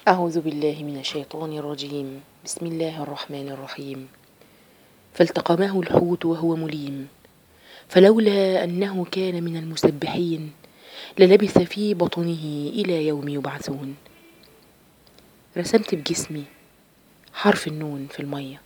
أعوذ بالله من الشيطان الرجيم بسم الله الرحمن الرحيم فالتقمه الحوت وهو مليم فلولا أنه كان من المسبحين للبث في بطنه إلى يوم يبعثون رسمت بجسمي حرف النون في المية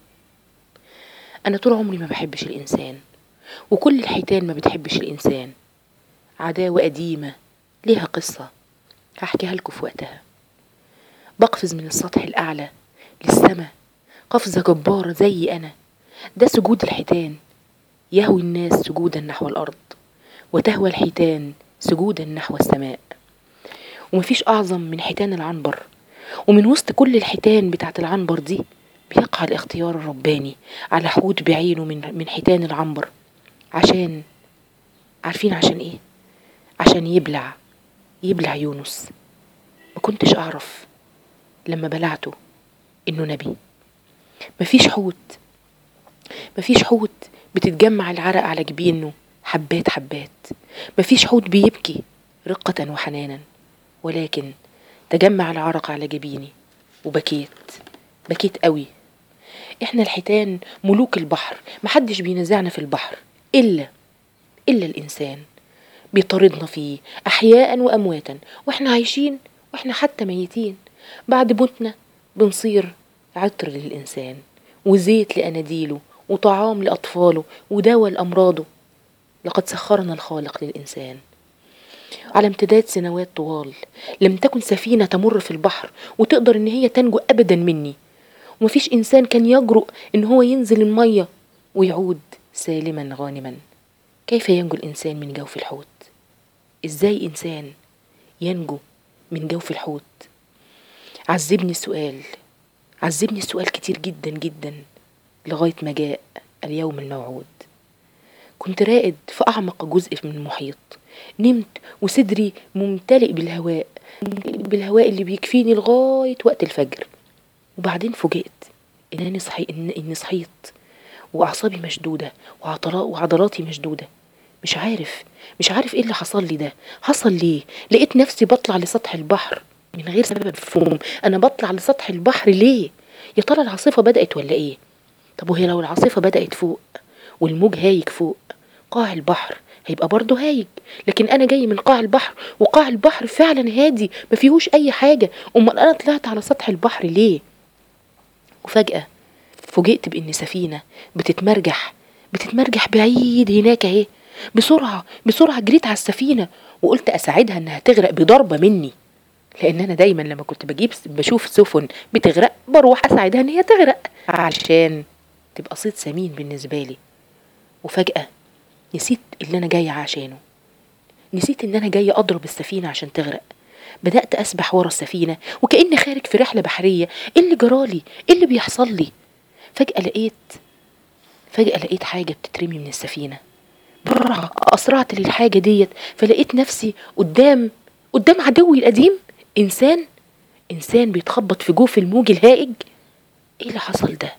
أنا طول عمري ما بحبش الإنسان وكل الحيتان ما بتحبش الإنسان عداوة قديمة ليها قصة هحكيها لكم في وقتها بقفز من السطح الأعلى للسماء قفزة جبارة زي أنا ده سجود الحيتان يهوي الناس سجودا نحو الأرض وتهوى الحيتان سجودا نحو السماء ومفيش أعظم من حيتان العنبر ومن وسط كل الحيتان بتاعت العنبر دي بيقع الاختيار الرباني على حوت بعينه من من حيتان العنبر عشان عارفين عشان ايه عشان يبلع يبلع يونس ما كنتش اعرف لما بلعته انه نبي مفيش حوت مفيش حوت بتتجمع العرق على جبينه حبات حبات مفيش حوت بيبكي رقة وحنانا ولكن تجمع العرق على جبيني وبكيت بكيت قوي احنا الحيتان ملوك البحر محدش بينزعنا في البحر الا الا الانسان بيطاردنا فيه احياء وامواتا واحنا عايشين واحنا حتى ميتين بعد موتنا بنصير عطر للانسان وزيت لاناديله وطعام لاطفاله ودواء لامراضه لقد سخرنا الخالق للانسان على امتداد سنوات طوال لم تكن سفينة تمر في البحر وتقدر ان هي تنجو ابدا مني ومفيش انسان كان يجرؤ ان هو ينزل المية ويعود سالما غانما كيف ينجو الانسان من جوف الحوت ازاي انسان ينجو من جوف الحوت عذبني السؤال عذبني السؤال كتير جدا جدا لغاية ما جاء اليوم الموعود كنت رائد في أعمق جزء من المحيط نمت وصدري ممتلئ بالهواء بالهواء اللي بيكفيني لغاية وقت الفجر وبعدين فوجئت إنني صحي إن إني صحيت وأعصابي مشدودة وعضلا- وعضلاتي مشدودة مش عارف مش عارف ايه اللي حصل لي ده حصل ليه لقيت نفسي بطلع لسطح البحر من غير سبب مفهوم انا بطلع لسطح البحر ليه يا ترى العاصفة بدأت ولا ايه طب وهي لو العاصفة بدأت فوق والموج هايج فوق قاع البحر هيبقى برضه هايج لكن انا جاي من قاع البحر وقاع البحر فعلا هادي ما فيهوش اي حاجة امال انا طلعت على سطح البحر ليه وفجأة فوجئت بان سفينة بتتمرجح بتتمرجح بعيد هناك اهي بسرعة بسرعة جريت على السفينة وقلت اساعدها انها تغرق بضربة مني لان انا دايما لما كنت بجيب بشوف سفن بتغرق بروح اساعدها ان هي تغرق عشان تبقى صيد سمين بالنسبة لي وفجأة نسيت اللي أنا جاية عشانه نسيت إن أنا جاية أضرب السفينة عشان تغرق بدأت أسبح ورا السفينة وكأني خارج في رحلة بحرية إيه اللي جرالي إيه اللي بيحصل لي فجأة لقيت فجأة لقيت حاجة بتترمي من السفينة بسرعة أسرعت للحاجة ديت فلقيت نفسي قدام قدام عدوي القديم إنسان إنسان بيتخبط في جوف الموج الهائج إيه اللي حصل ده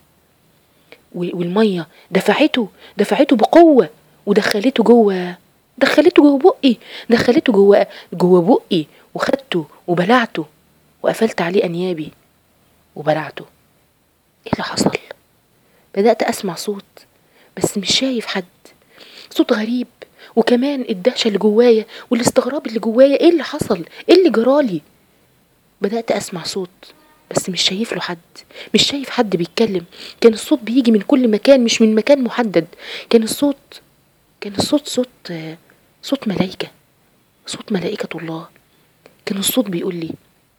و- والميه دفعته دفعته بقوه ودخلته جوه دخلته جوه بقي دخلته جوه جوه بقي وخدته وبلعته وقفلت عليه انيابي وبلعته ايه اللي حصل بدات اسمع صوت بس مش شايف حد صوت غريب وكمان الدهشه اللي جوايا والاستغراب اللي جوايا ايه اللي حصل ايه اللي جرالي بدات اسمع صوت بس مش شايف له حد مش شايف حد بيتكلم كان الصوت بيجي من كل مكان مش من مكان محدد كان الصوت كان الصوت صوت آه، صوت ملايكة صوت ملائكة الله كان الصوت بيقول لي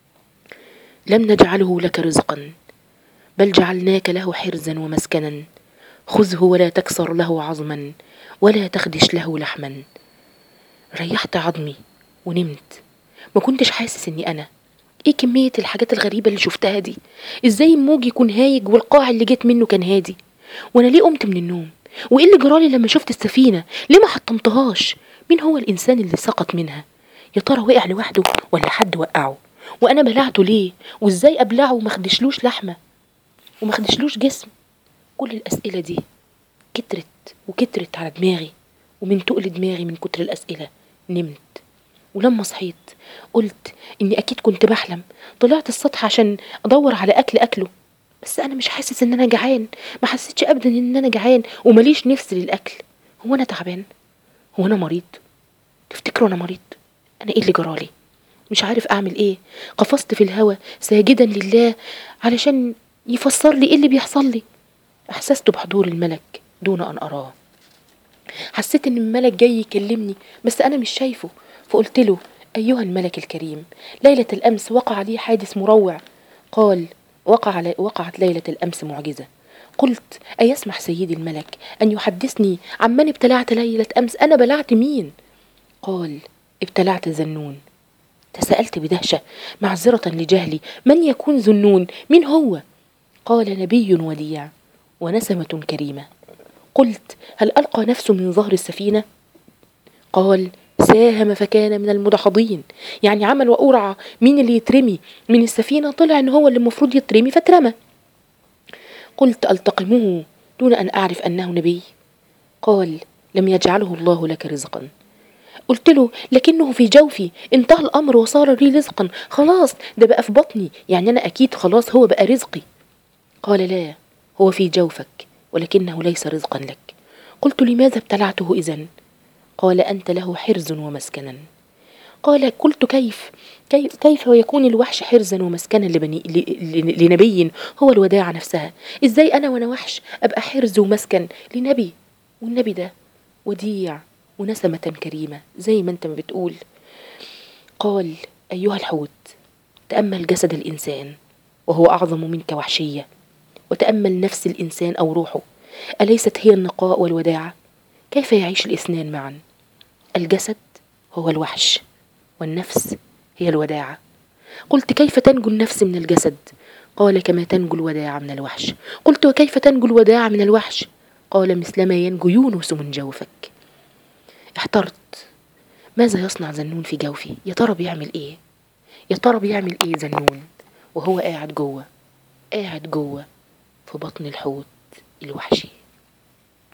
لم نجعله لك رزقا بل جعلناك له حرزا ومسكنا خذه ولا تكسر له عظما ولا تخدش له لحما ريحت عظمي ونمت ما كنتش حاسس اني انا ايه كمية الحاجات الغريبة اللي شفتها دي ازاي الموج يكون هايج والقاع اللي جيت منه كان هادي وانا ليه قمت من النوم وايه اللي جرالي لما شفت السفينة ليه ما حطمتهاش مين هو الانسان اللي سقط منها يا ترى وقع لوحده ولا حد وقعه وانا بلعته ليه وازاي ابلعه وما خدشلوش لحمة وما خدشلوش جسم كل الاسئلة دي كترت وكترت على دماغي ومن تقل دماغي من كتر الاسئلة نمت ولما صحيت قلت إني أكيد كنت بحلم طلعت السطح عشان أدور على أكل أكله بس أنا مش حاسس إن أنا جعان ما حسيتش أبدا إن أنا جعان ومليش نفس للأكل هو أنا تعبان هو أنا مريض تفتكروا أنا مريض أنا إيه اللي جرالي مش عارف أعمل إيه قفزت في الهوا ساجدا لله علشان يفسر لي إيه اللي بيحصل لي أحسست بحضور الملك دون أن أراه حسيت ان الملك جاي يكلمني بس انا مش شايفه فقلت له ايها الملك الكريم ليله الامس وقع لي حادث مروع قال وقع لي وقعت ليله الامس معجزه قلت ايسمح سيدي الملك ان يحدثني عمن ابتلعت ليله امس انا بلعت مين قال ابتلعت ذنون تساءلت بدهشه معذره لجهلي من يكون ذنون من هو قال نبي وديع ونسمه كريمه قلت هل ألقى نفسه من ظهر السفينة؟ قال ساهم فكان من المدحضين يعني عمل وقرعة مين اللي يترمي من السفينة طلع ان هو اللي المفروض يترمي فاترمى قلت ألتقمه دون أن أعرف أنه نبي قال لم يجعله الله لك رزقا قلت له لكنه في جوفي انتهى الأمر وصار لي رزقا خلاص ده بقى في بطني يعني أنا أكيد خلاص هو بقى رزقي قال لا هو في جوفك ولكنه ليس رزقا لك قلت لماذا ابتلعته إذن قال أنت له حرز ومسكنا قال قلت كيف كيف, كيف يكون الوحش حرزا ومسكنا لبني ل- لنبي هو الوداعة نفسها ازاي أنا وأنا وحش أبقى حرز ومسكن لنبي والنبي ده وديع ونسمة كريمة زي ما أنت ما بتقول قال أيها الحوت تأمل جسد الإنسان وهو أعظم منك وحشية وتأمل نفس الإنسان أو روحه أليست هي النقاء والوداعة كيف يعيش الاثنان معا الجسد هو الوحش والنفس هي الوداعة قلت كيف تنجو النفس من الجسد قال كما تنجو الوداعة من الوحش قلت وكيف تنجو الوداعة من الوحش قال مثلما ينجو يونس من جوفك احترت ماذا يصنع ذنون في جوفي يا ترى بيعمل ايه يا ترى بيعمل ايه ذنون وهو قاعد جوه قاعد جوه في بطن الحوت الوحشي